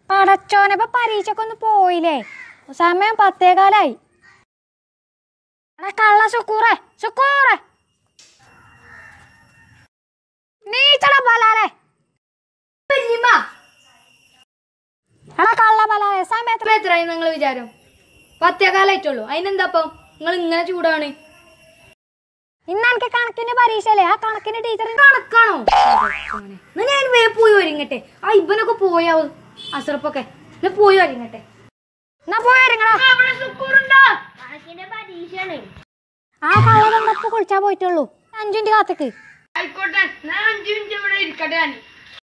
പടച്ചോനെ ഇപ്പൊ പരീക്ഷയ്ക്ക് ഒന്ന് പോയില്ലേ സമയം പത്തേകാലായി എടാ കള്ള സുക്കൂറെ സുക്കൂറെ നീച്ചട ബലാലെ എടാ കള്ള ബലാലെ സമയത്ത് എത്രയായി നിങ്ങൾ വിചാരം പത്തേകാലായിട്ടുള്ളൂ അതിനെന്താപ്പം നിങ്ങൾ ഇങ്ങനെ ചൂടാണ് ഇന്ന് എനിക്ക് കണക്കിന്റെ പരീക്ഷയല്ലേ ആ കണക്കിന്റെ ടീച്ചർ കണക്കാണോ എന്നാ ഞാൻ വേ പോയി ഒരുങ്ങട്ടെ ആ ഇവനൊക്കെ പോയാവും അസറപ്പൊക്കെ എന്നാ പോയി ഒരുങ്ങട്ടെ എന്നാ പോയിരുങ്ങളാ ആ കള്ളതൊന്നപ്പ് കുളിച്ചാ പോയിട്ടുള്ളൂ അഞ്ചു മിനിറ്റ് കാത്തേക്ക് ആയിക്കോട്ടെ ഞാൻ അഞ്ചു മിനിറ്റ് ഇവിടെ ഇരിക്കട്ടെ ഞാൻ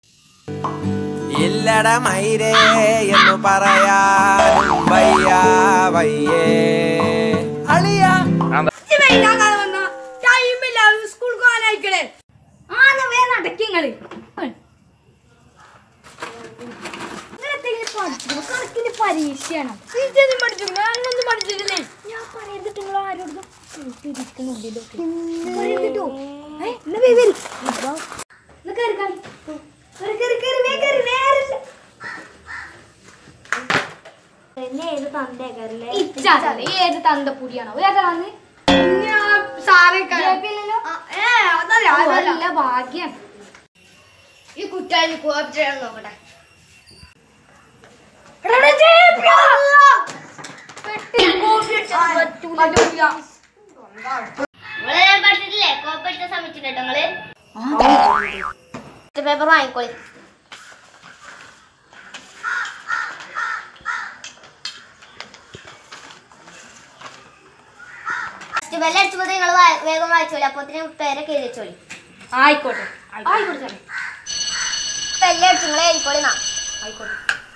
ഇല്ലട മൈരേ എന്ന് പറയാനും വയ്യ വയ്യേ അളിയ ടൈമില്ല സ്കൂൾ പോകാനായിക്കണേ ആ എന്നാ വേ നടക്കിങ്ങള് കണക്കിന്റെ പരീക്ഷയാണ് പഠിച്ചു ഞാനൊന്നും പഠിച്ചിട്ടില്ലേ ഞാൻ പറയരുത് നിങ്ങൾ ആരോടും പറയരുതോ ഏ എന്നാ വേ വരി എന്നാ കേറി കളി കേറി കേറി കേറി വേ കേറി നേരില്ല ഇച്ചാലേ ഏത് തന്തപ്പുരിയാണോ ഏതാ വന്ന് അതല്ല ഭാഗ്യം ഈ കുറ്റായി കോപ്പിച്ചാണ് നോക്കട്ടെ നിങ്ങളെ ഞാൻ പഠിച്ചിട്ടില്ലേ കോപ്പി അടിച്ച ശ്രമിച്ചിട്ടോ നിങ്ങള് പേപ്പർ വാങ്ങിക്കോളി ബെല്ല അടിച്ചപ്പോ നിങ്ങൾ വേഗം വായിച്ചോളി അപ്പൊ പേരൊക്കെ എഴുതി വെച്ചോളി ആയിക്കോട്ടെ ആയിക്കോട്ടെ സാറേ ബെല്ല അടിച്ചു നിങ്ങൾ എഴുതിക്കോളി എന്നാ ആയിക്കോട്ടെ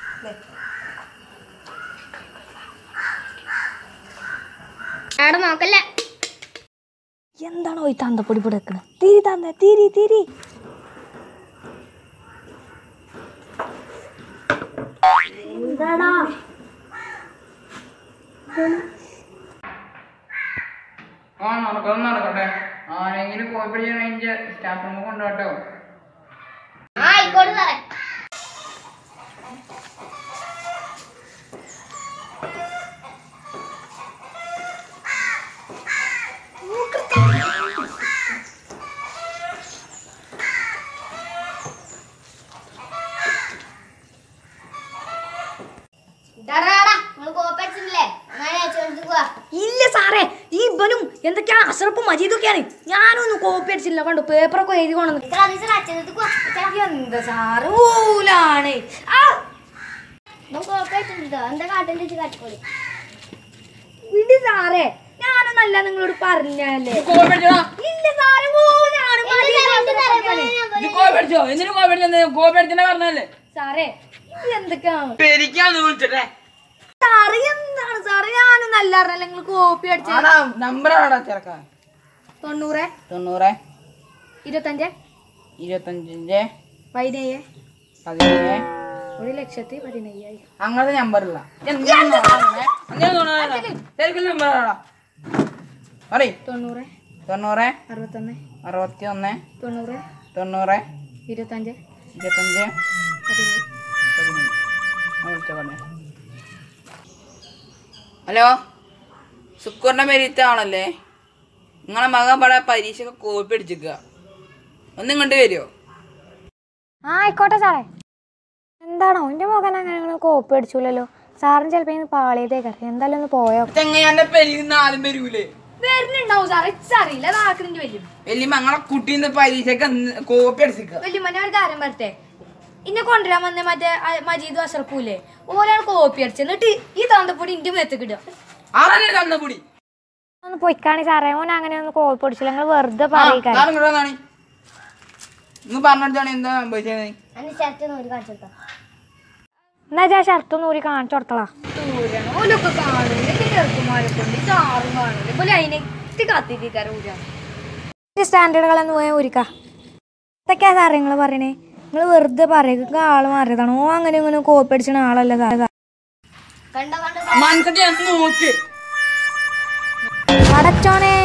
അവിടെ നോക്കല്ലേ എന്താണോ ഈ തന്തപ്പൊടി ഇവിടെ വെക്കണത് തിരി തന്ന തിരി തിരി ആ നടക്കണം നടക്കട്ടെ ആരെങ്കിലും കോപ്പി ചെയ്യാൻ അതിന്റെ സ്റ്റാഫ് റൂമിൽ കൊണ്ടുപോട്ടോ ആ ആയിക്കോട്ടെ സാറേ നിങ്ങൾ കോപ്പി അടിച്ചിട്ടില്ലേ എന്നാ ഞാൻ ചോദിച്ചു ഇല്ല സാറേ ഈ ഇവനും എന്തൊക്കെയാണ് അസറപ്പും മജീദൊക്കെയാണ് ഞാനൊന്നും കോപ്പി അടിച്ചില്ല കണ്ടു പേപ്പറൊക്കെ എഴുതി കൊണ്ടു ഇത്ര ദിവസം അച്ഛനത്ത് എന്താ സാറ് ഊലാണ് ആ കോപ്പി അടിച്ചിട്ടുണ്ടോ എന്താ കാട്ടിൽ വെച്ച് കാട്ടിക്കോളി വിടി സാറേ ഞാനൊന്നല്ല നിങ്ങളോട് പറഞ്ഞല്ലേ കോപ്പി അടിച്ചോ ഇല്ല സാറേ ഊലാണ് ഇത് കോപ്പി അടിച്ചോ എന്തിനു കോപ്പി അടിച്ചത് കോപ്പി അടിച്ചെന്നെ പറഞ്ഞല്ലേ സാറേ ഇത് എന്തൊക്കെയാണ് പെരിക്കാന്ന് വിളിച്ചിട്ടെ സാറ് എന്താണ് സാറേ ഞാനൊന്നല്ല അറിഞ്ഞല്ലേ നിങ്ങൾ കോപ്പി അടിച്ച ആടാ നമ്പർ ആടാ ചെറുക്ക തൊണ്ണൂറ് തൊണ്ണൂറ് ഇരുപത്തഞ്ച് ഇരുപത്തഞ്ചിന്റെ പതിനേഴ് പതിനേഴ് ഒരു ലക്ഷത്തി പതിനയ്യായിരം അങ്ങനത്തെ നമ്പറില്ല ശരിക്കും നമ്പർ ആടാ പറയ് തൊണ്ണൂറ് തൊണ്ണൂറ് അറുപത്തൊന്ന് അറുപത്തി ഒന്ന് തൊണ്ണൂറ് തൊണ്ണൂറ് ഇരുപത്തഞ്ച് ഇരുപത്തഞ്ച് പതിനേഴ് പതിനഞ്ച് ആ വിളിച്ചോ പറഞ്ഞേ ഹലോ സുക്കൂറിന്റെ പേരിത്ത ആണല്ലേ നിങ്ങളെ മകൻ പട പരീക്ഷക്ക് കോപ്പി അടിച്ചിക്കുക ഒന്ന് ഇങ്ങോട്ട് വരുമോ ആ ആയിക്കോട്ടെ സാറേ എന്താണോ എൻ്റെ മകൻ അങ്ങനെ അങ്ങനെ കോപ്പി അടിച്ചൂലല്ലോ സാറിന് ചിലപ്പോൾ ഇന്ന് പാളിയതേക്കറിയാം എന്തായാലും ഒന്ന് പോയോ ചെങ്ങയാന്റെ പെരിന്ന് ആരും വരൂലേ വരുന്നുണ്ടാവും സാറേ ഇച്ചറിയില്ല അതാക്കുന്നുണ്ട് വലിയ വലിയ മങ്ങളെ കുട്ടീന്ന് പരീക്ഷക്ക് കോപ്പി അടിച്ചിക്കുക വലിയമ്മ ഞാൻ ഒരു കാര്യം പറട്ടെ ഇന്നെ കൊണ്ടുവരാൻ വന്ന മറ്റേ അ- മജീദ് അസറപ്പൂല്ലേ ഓലാണ് കോപ്പി അടിച്ചത് എന്നിട്ട് ഈ താന്തപ്പൊടി ഇന്റെ മേത്തേക്ക് ഇടുക ആരല്ലേ തന്നപൊടി ഒന്ന് പൊയ്ക്കാണി സാറേ ഓൻ അങ്ങനെ ഒന്ന് കോപ്പി അടിച്ചില്ല നിങ്ങൾ വെറുതെ പറയിക്കാൻ ഇന്ന് പറഞ്ഞാണ് എന്താ സംഭവിച്ചത് എന്റെ ഷർട്ട് നൂറ് കാണിച്ചു കൊടുക്കാം എന്നാ ഞാൻ ഷർട്ട് നൂരി കാണിച്ചു കൊടുത്തളാ ദൂരാണ് ഓലൊക്കെ കാണൂല ചെറുക്കുമാരെ കൊണ്ട് ചാറും കാണൂല പോലെ അതിനെ കത്തിക്കാറ് ഊരാണ് സ്റ്റാൻഡേർഡുകളൊന്ന് പോയാൽ ഊരിക്ക എന്തൊക്കെയാ സാറേ നിങ്ങൾ പറയണേ നിങ്ങൾ വെറുതെ പറയുക ആള് മാറിയതാണ് ഓ അങ്ങനെ ഇങ്ങനെ കോപ്പി അടിച്ചണ ആളല്ല സാറേ കണ്ടോ കണ്ടോ മനസ്സിൽ നോക്ക് അടച്ചോനെ